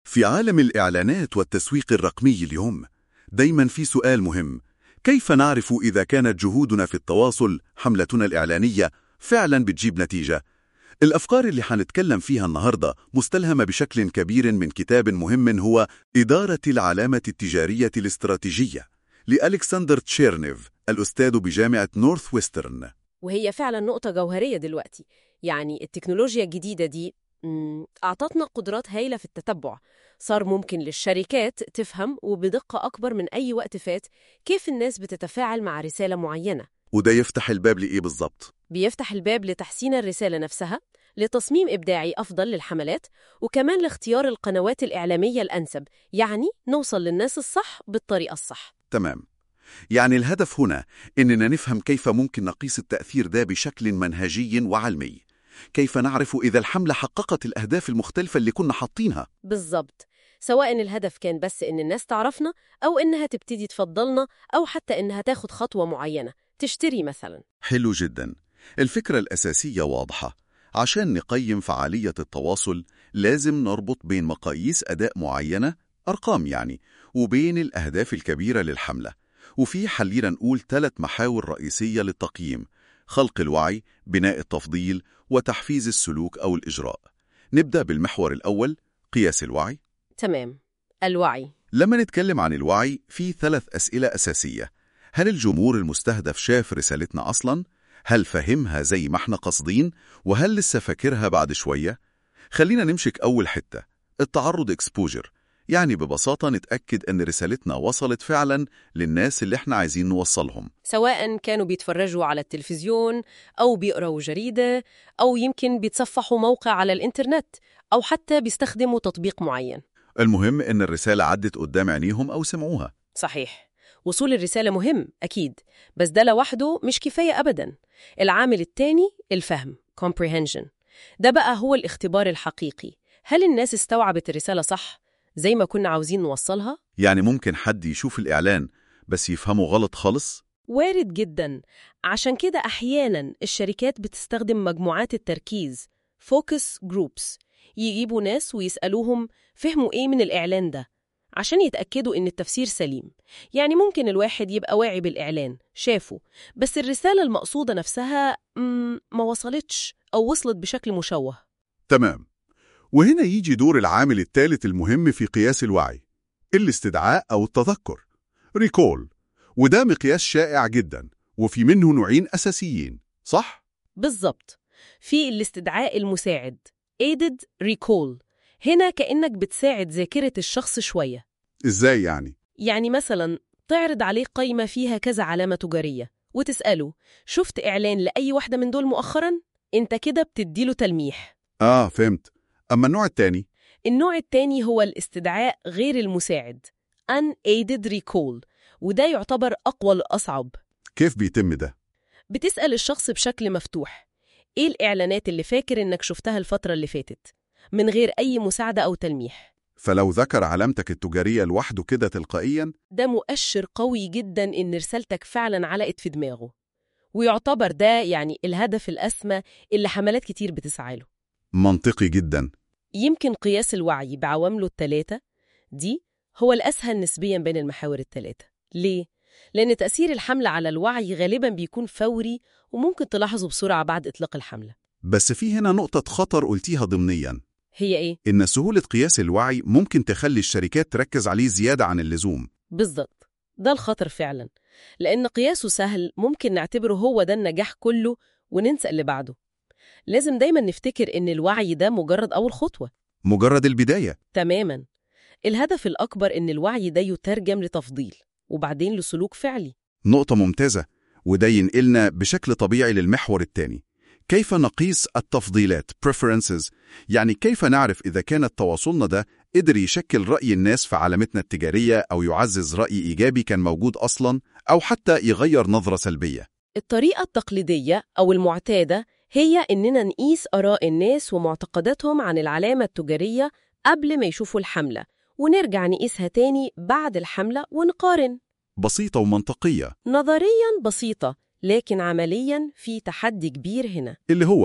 في عالم الإعلانات والتسويق الرقمي اليوم دايما في سؤال مهم كيف نعرف إذا كانت جهودنا في التواصل حملتنا الإعلانية فعلا بتجيب نتيجة؟ الأفكار اللي حنتكلم فيها النهاردة مستلهمة بشكل كبير من كتاب مهم هو إدارة العلامة التجارية الاستراتيجية لألكسندر تشيرنيف الأستاذ بجامعة نورث ويسترن وهي فعلا نقطة جوهرية دلوقتي يعني التكنولوجيا الجديدة دي مم، أعطتنا قدرات هايلة في التتبع صار ممكن للشركات تفهم وبدقة أكبر من أي وقت فات كيف الناس بتتفاعل مع رسالة معينة وده يفتح الباب لإيه بالظبط؟ بيفتح الباب لتحسين الرسالة نفسها لتصميم إبداعي أفضل للحملات وكمان لاختيار القنوات الإعلامية الأنسب يعني نوصل للناس الصح بالطريقة الصح تمام يعني الهدف هنا إننا نفهم كيف ممكن نقيس التأثير ده بشكل منهجي وعلمي كيف نعرف إذا الحملة حققت الأهداف المختلفة اللي كنا حاطينها بالظبط سواء الهدف كان بس إن الناس تعرفنا أو إنها تبتدي تفضلنا أو حتى إنها تاخد خطوة معينة تشتري مثلا حلو جدا الفكرة الأساسية واضحة عشان نقيم فعالية التواصل لازم نربط بين مقاييس أداء معينة أرقام يعني وبين الأهداف الكبيرة للحملة وفي حلينا نقول ثلاث محاور رئيسية للتقييم خلق الوعي، بناء التفضيل، وتحفيز السلوك أو الإجراء نبدأ بالمحور الأول قياس الوعي تمام الوعي لما نتكلم عن الوعي في ثلاث أسئلة أساسية هل الجمهور المستهدف شاف رسالتنا أصلاً؟ هل فهمها زي ما احنا قاصدين؟ وهل لسه فاكرها بعد شوية؟ خلينا نمشك أول حتة التعرض اكسبوجر يعني ببساطة نتأكد أن رسالتنا وصلت فعلاً للناس اللي احنا عايزين نوصلهم سواء كانوا بيتفرجوا على التلفزيون أو بيقرأوا جريدة أو يمكن بيتصفحوا موقع على الإنترنت أو حتى بيستخدموا تطبيق معين المهم أن الرسالة عدت قدام عينيهم أو سمعوها صحيح وصول الرسالة مهم أكيد بس ده لوحده مش كفاية أبدا العامل التاني الفهم comprehension ده بقى هو الاختبار الحقيقي هل الناس استوعبت الرسالة صح زي ما كنا عاوزين نوصلها؟ يعني ممكن حد يشوف الإعلان بس يفهمه غلط خالص؟ وارد جدا عشان كده أحيانا الشركات بتستخدم مجموعات التركيز focus groups يجيبوا ناس ويسألوهم فهموا إيه من الإعلان ده عشان يتأكدوا إن التفسير سليم يعني ممكن الواحد يبقى واعي بالإعلان شافه بس الرسالة المقصودة نفسها مم، ما وصلتش أو وصلت بشكل مشوه تمام وهنا يجي دور العامل الثالث المهم في قياس الوعي الاستدعاء أو التذكر ريكول وده مقياس شائع جدا وفي منه نوعين أساسيين صح؟ بالظبط في الاستدعاء المساعد aided recall هنا كأنك بتساعد ذاكرة الشخص شوية إزاي يعني؟ يعني مثلا تعرض عليه قائمة فيها كذا علامة تجارية وتسأله شفت إعلان لأي واحدة من دول مؤخرا؟ انت كده بتديله تلميح آه فهمت أما النوع الثاني النوع التاني هو الاستدعاء غير المساعد unaided recall وده يعتبر أقوى الأصعب كيف بيتم ده؟ بتسأل الشخص بشكل مفتوح إيه الإعلانات اللي فاكر إنك شفتها الفترة اللي فاتت من غير أي مساعدة أو تلميح فلو ذكر علامتك التجارية لوحده كده تلقائيا ده مؤشر قوي جدا إن رسالتك فعلا علقت في دماغه ويعتبر ده يعني الهدف الأسمى اللي حملات كتير بتسعى له منطقي جدا يمكن قياس الوعي بعوامله الثلاثة دي هو الأسهل نسبيا بين المحاور الثلاثة ليه؟ لأن تأثير الحملة على الوعي غالبا بيكون فوري وممكن تلاحظه بسرعة بعد إطلاق الحملة بس في هنا نقطة خطر قلتيها ضمنيا هي إيه؟ إن سهولة قياس الوعي ممكن تخلي الشركات تركز عليه زيادة عن اللزوم بالضبط ده الخطر فعلا لأن قياسه سهل ممكن نعتبره هو ده النجاح كله وننسى اللي بعده لازم دايما نفتكر إن الوعي ده مجرد أول خطوة مجرد البداية تماما الهدف الأكبر إن الوعي ده يترجم لتفضيل وبعدين لسلوك فعلي نقطة ممتازة وده ينقلنا بشكل طبيعي للمحور الثاني كيف نقيس التفضيلات preferences يعني كيف نعرف إذا كانت تواصلنا ده قدر يشكل رأي الناس في علامتنا التجارية أو يعزز رأي إيجابي كان موجود أصلا أو حتى يغير نظرة سلبية الطريقة التقليدية أو المعتادة هي إننا نقيس آراء الناس ومعتقداتهم عن العلامة التجارية قبل ما يشوفوا الحملة ونرجع نقيسها تاني بعد الحملة ونقارن بسيطة ومنطقية نظرياً بسيطة لكن عملياً في تحدي كبير هنا اللي هو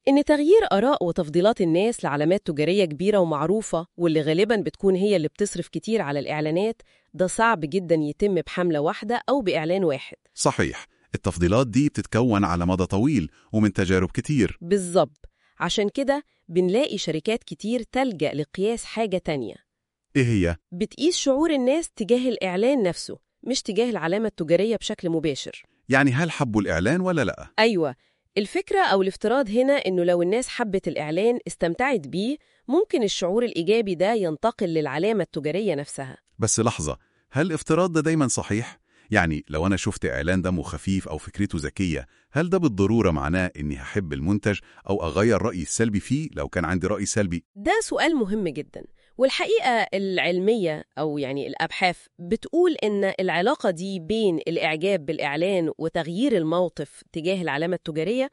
إن تغيير آراء وتفضيلات الناس لعلامات تجارية كبيرة ومعروفة واللي غالباً بتكون هي اللي بتصرف كتير على الإعلانات ده صعب جداً يتم بحملة واحدة أو بإعلان واحد صحيح التفضيلات دي بتتكون على مدى طويل ومن تجارب كتير بالظبط عشان كده بنلاقي شركات كتير تلجأ لقياس حاجة تانية إيه هي؟ بتقيس شعور الناس تجاه الإعلان نفسه مش تجاه العلامة التجارية بشكل مباشر يعني هل حبوا الإعلان ولا لأ؟ أيوة الفكرة أو الافتراض هنا إنه لو الناس حبت الإعلان استمتعت بيه ممكن الشعور الإيجابي ده ينتقل للعلامة التجارية نفسها بس لحظة هل الافتراض ده دايما صحيح؟ يعني لو أنا شفت إعلان دمه خفيف أو فكرته ذكية هل ده بالضرورة معناه إني هحب المنتج أو أغير رأيي السلبي فيه لو كان عندي رأي سلبي؟ ده سؤال مهم جدا والحقيقة العلمية أو يعني الأبحاث بتقول إن العلاقة دي بين الإعجاب بالإعلان وتغيير الموقف تجاه العلامة التجارية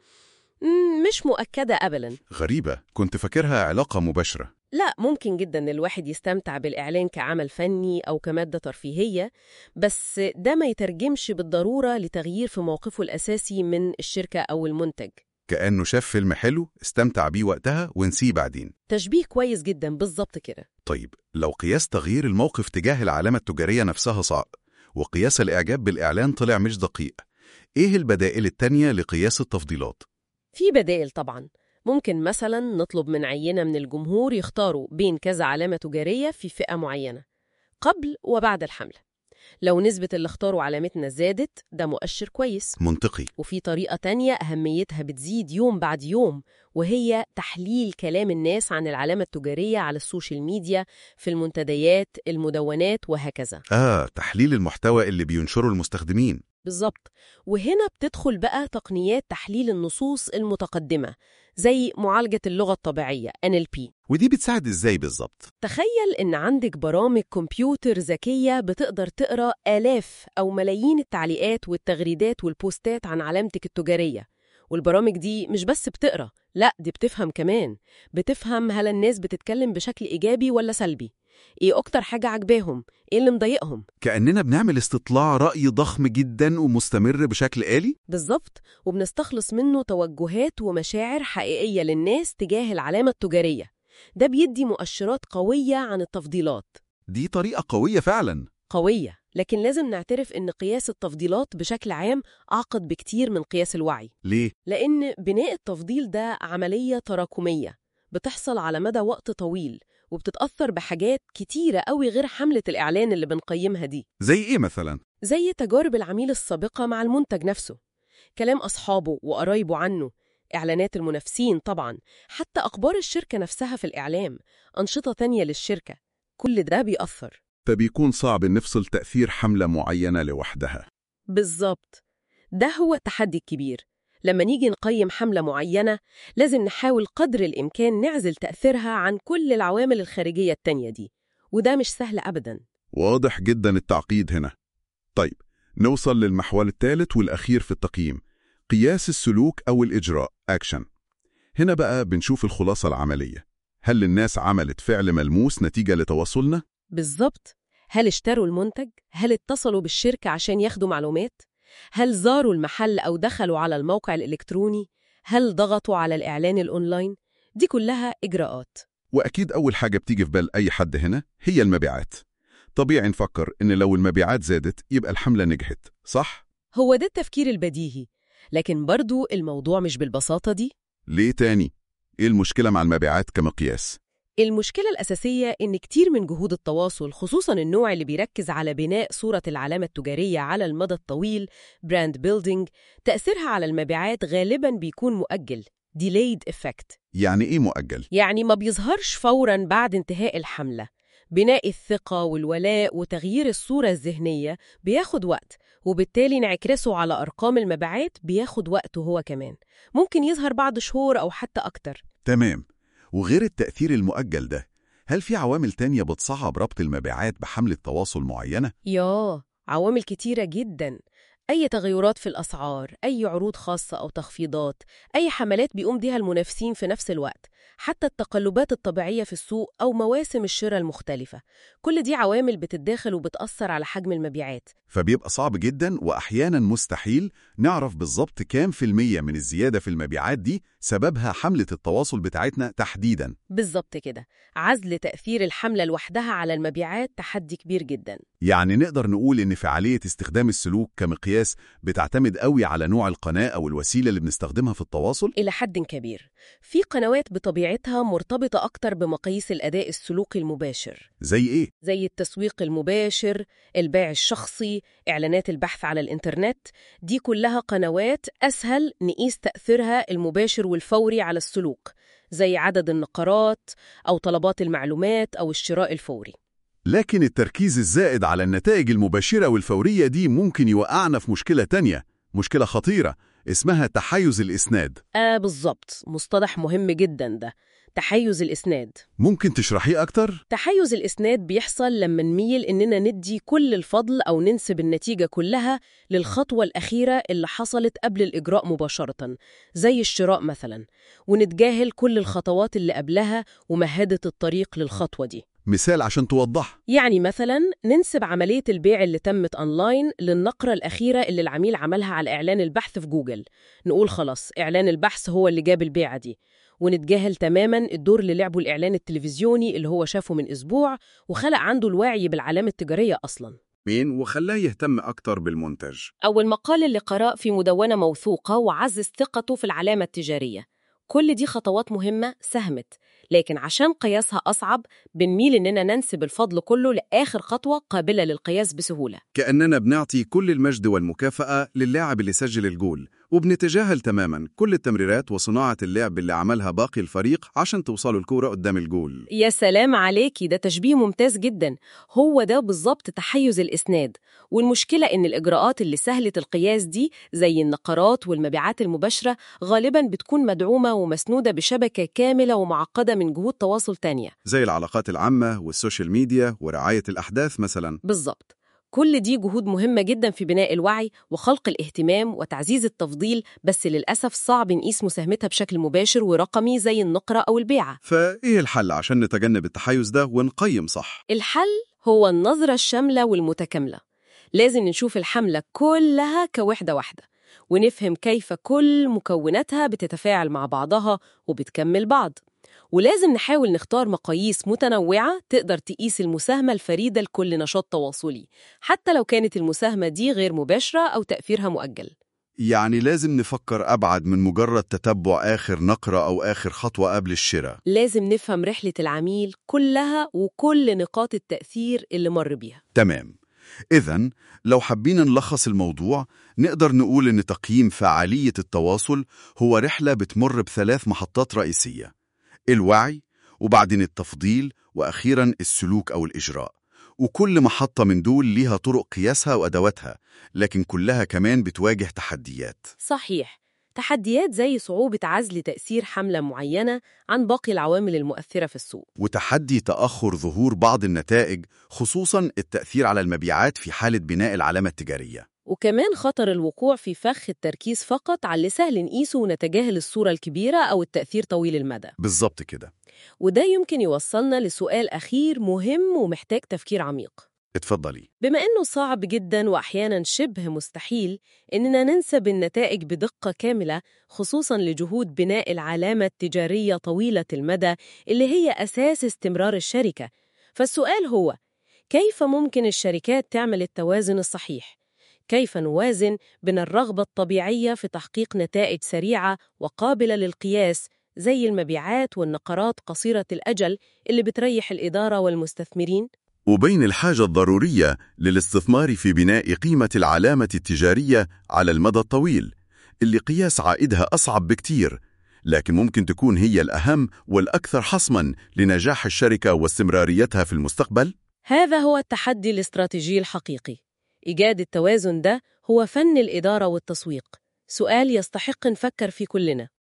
مم، مش مؤكدة أبدا غريبة كنت فاكرها علاقة مباشرة لا ممكن جدا الواحد يستمتع بالإعلان كعمل فني أو كمادة ترفيهية بس ده ما يترجمش بالضرورة لتغيير في موقفه الأساسي من الشركة أو المنتج كأنه شاف فيلم حلو استمتع بيه وقتها ونسيه بعدين تشبيه كويس جدا بالظبط كده طيب لو قياس تغيير الموقف تجاه العلامة التجارية نفسها صعب وقياس الإعجاب بالإعلان طلع مش دقيق إيه البدائل التانية لقياس التفضيلات؟ في بدائل طبعا ممكن مثلا نطلب من عينة من الجمهور يختاروا بين كذا علامة تجارية في فئة معينة قبل وبعد الحملة لو نسبة اللي اختاروا علامتنا زادت ده مؤشر كويس منطقي وفي طريقة تانية أهميتها بتزيد يوم بعد يوم وهي تحليل كلام الناس عن العلامة التجارية على السوشيال ميديا في المنتديات المدونات وهكذا آه تحليل المحتوى اللي بينشره المستخدمين بالظبط وهنا بتدخل بقى تقنيات تحليل النصوص المتقدمة زي معالجة اللغة الطبيعية NLP ودي بتساعد إزاي بالظبط؟ تخيل إن عندك برامج كمبيوتر ذكية بتقدر تقرأ آلاف أو ملايين التعليقات والتغريدات والبوستات عن علامتك التجارية والبرامج دي مش بس بتقرأ لا دي بتفهم كمان بتفهم هل الناس بتتكلم بشكل إيجابي ولا سلبي إيه أكتر حاجة عجباهم إيه اللي مضايقهم كأننا بنعمل استطلاع رأي ضخم جدا ومستمر بشكل آلي؟ بالظبط وبنستخلص منه توجهات ومشاعر حقيقية للناس تجاه العلامة التجارية ده بيدي مؤشرات قوية عن التفضيلات دي طريقة قوية فعلا قوية لكن لازم نعترف إن قياس التفضيلات بشكل عام أعقد بكتير من قياس الوعي ليه؟ لأن بناء التفضيل ده عملية تراكمية بتحصل على مدى وقت طويل وبتتأثر بحاجات كتيرة قوي غير حملة الإعلان اللي بنقيمها دي زي إيه مثلا؟ زي تجارب العميل السابقة مع المنتج نفسه كلام أصحابه وقرايبه عنه إعلانات المنافسين طبعا حتى أخبار الشركة نفسها في الإعلام أنشطة تانية للشركة كل ده بيأثر فبيكون صعب نفصل تأثير حملة معينة لوحدها بالظبط ده هو التحدي الكبير لما نيجي نقيم حملة معينة لازم نحاول قدر الإمكان نعزل تأثيرها عن كل العوامل الخارجية التانية دي وده مش سهل أبدا واضح جدا التعقيد هنا طيب نوصل للمحور الثالث والأخير في التقييم قياس السلوك أو الإجراء أكشن هنا بقى بنشوف الخلاصة العملية هل الناس عملت فعل ملموس نتيجة لتواصلنا؟ بالظبط هل اشتروا المنتج؟ هل اتصلوا بالشركة عشان ياخدوا معلومات؟ هل زاروا المحل أو دخلوا على الموقع الإلكتروني؟ هل ضغطوا على الإعلان الأونلاين؟ دي كلها إجراءات وأكيد أول حاجة بتيجي في بال أي حد هنا هي المبيعات طبيعي نفكر إن لو المبيعات زادت يبقى الحملة نجحت صح؟ هو ده التفكير البديهي لكن برضو الموضوع مش بالبساطة دي ليه تاني؟ إيه المشكلة مع المبيعات كمقياس؟ المشكلة الأساسية إن كتير من جهود التواصل خصوصاً النوع اللي بيركز على بناء صورة العلامة التجارية على المدى الطويل براند بيلدينج تأثيرها على المبيعات غالباً بيكون مؤجل delayed effect يعني إيه مؤجل؟ يعني ما بيظهرش فوراً بعد انتهاء الحملة بناء الثقة والولاء وتغيير الصورة الذهنية بياخد وقت وبالتالي انعكاسه على أرقام المبيعات بياخد وقته هو كمان ممكن يظهر بعد شهور أو حتى أكتر تمام وغير التأثير المؤجل ده هل في عوامل تانية بتصعب ربط المبيعات بحملة تواصل معينة؟ ياه عوامل كتيرة جدا أي تغيرات في الأسعار، أي عروض خاصة أو تخفيضات، أي حملات بيقوم بيها المنافسين في نفس الوقت، حتى التقلبات الطبيعية في السوق أو مواسم الشراء المختلفة، كل دي عوامل بتتداخل وبتأثر على حجم المبيعات. فبيبقى صعب جدا وأحيانا مستحيل نعرف بالظبط كام في المية من الزيادة في المبيعات دي سببها حملة التواصل بتاعتنا تحديداً بالظبط كده عزل تأثير الحملة لوحدها على المبيعات تحدي كبير جدا يعني نقدر نقول إن فعالية استخدام السلوك كمقياس بتعتمد قوي على نوع القناة أو الوسيلة اللي بنستخدمها في التواصل إلى حد كبير في قنوات بطبيعتها مرتبطة أكتر بمقاييس الأداء السلوكي المباشر زي إيه؟ زي التسويق المباشر، البيع الشخصي، إعلانات البحث على الإنترنت، دي كلها قنوات أسهل نقيس تأثيرها المباشر والفوري على السلوك، زي عدد النقرات أو طلبات المعلومات أو الشراء الفوري. لكن التركيز الزائد على النتائج المباشرة والفورية دي ممكن يوقعنا في مشكلة تانية مشكلة خطيرة اسمها تحيز الإسناد آه بالظبط، مصطلح مهم جدا ده، تحيز الإسناد. ممكن تشرحيه أكتر؟ تحيز الإسناد بيحصل لما نميل إننا ندي كل الفضل أو ننسب النتيجة كلها للخطوة الأخيرة اللي حصلت قبل الإجراء مباشرة زي الشراء مثلا ونتجاهل كل الخطوات اللي قبلها ومهدت الطريق للخطوة دي مثال عشان توضح يعني مثلا ننسب عملية البيع اللي تمت أونلاين للنقرة الأخيرة اللي العميل عملها على إعلان البحث في جوجل نقول خلاص إعلان البحث هو اللي جاب البيعة دي ونتجاهل تماما الدور اللي لعبه الإعلان التلفزيوني اللي هو شافه من أسبوع وخلق عنده الوعي بالعلامة التجارية أصلا مين وخلاه يهتم أكتر بالمنتج أو المقال اللي قرأ في مدونة موثوقة وعزز ثقته في العلامة التجارية كل دي خطوات مهمة ساهمت لكن عشان قياسها أصعب بنميل إننا ننسب الفضل كله لآخر خطوة قابلة للقياس بسهولة كأننا بنعطي كل المجد والمكافأة للاعب اللي سجل الجول وبنتجاهل تماما كل التمريرات وصناعة اللعب اللي عملها باقي الفريق عشان توصلوا الكورة قدام الجول يا سلام عليكي ده تشبيه ممتاز جدا هو ده بالظبط تحيز الإسناد والمشكلة إن الإجراءات اللي سهلة القياس دي زي النقرات والمبيعات المباشرة غالبا بتكون مدعومة ومسنودة بشبكة كاملة ومعقدة من جهود تواصل تانية زي العلاقات العامة والسوشيال ميديا ورعاية الأحداث مثلا بالظبط كل دي جهود مهمة جدا في بناء الوعي وخلق الاهتمام وتعزيز التفضيل بس للأسف صعب نقيس مساهمتها بشكل مباشر ورقمي زي النقرة أو البيعة فإيه الحل عشان نتجنب التحيز ده ونقيم صح؟ الحل هو النظرة الشاملة والمتكاملة لازم نشوف الحملة كلها كوحدة واحدة ونفهم كيف كل مكوناتها بتتفاعل مع بعضها وبتكمل بعض ولازم نحاول نختار مقاييس متنوعة تقدر تقيس المساهمة الفريدة لكل نشاط تواصلي حتى لو كانت المساهمة دي غير مباشرة أو تأثيرها مؤجل يعني لازم نفكر أبعد من مجرد تتبع آخر نقرة أو آخر خطوة قبل الشراء لازم نفهم رحلة العميل كلها وكل نقاط التأثير اللي مر بيها تمام إذا لو حبينا نلخص الموضوع نقدر نقول إن تقييم فعالية التواصل هو رحلة بتمر بثلاث محطات رئيسية الوعي وبعدين التفضيل وأخيرا السلوك أو الإجراء وكل محطة من دول ليها طرق قياسها وأدواتها لكن كلها كمان بتواجه تحديات صحيح تحديات زي صعوبة عزل تأثير حملة معينة عن باقي العوامل المؤثرة في السوق وتحدي تأخر ظهور بعض النتائج خصوصا التأثير على المبيعات في حالة بناء العلامة التجارية وكمان خطر الوقوع في فخ التركيز فقط على اللي سهل نقيسه ونتجاهل الصورة الكبيرة أو التأثير طويل المدى بالظبط كده وده يمكن يوصلنا لسؤال أخير مهم ومحتاج تفكير عميق اتفضلي بما إنه صعب جدا وأحيانا شبه مستحيل إننا ننسب النتائج بدقة كاملة خصوصا لجهود بناء العلامة التجارية طويلة المدى اللي هي أساس استمرار الشركة فالسؤال هو كيف ممكن الشركات تعمل التوازن الصحيح؟ كيف نوازن بين الرغبة الطبيعية في تحقيق نتائج سريعة وقابلة للقياس زي المبيعات والنقرات قصيرة الأجل اللي بتريح الإدارة والمستثمرين؟ وبين الحاجة الضرورية للاستثمار في بناء قيمة العلامة التجارية على المدى الطويل اللي قياس عائدها أصعب بكتير لكن ممكن تكون هي الأهم والأكثر حصماً لنجاح الشركة واستمراريتها في المستقبل؟ هذا هو التحدي الاستراتيجي الحقيقي إيجاد التوازن ده هو فن الإدارة والتسويق سؤال يستحق نفكر فيه كلنا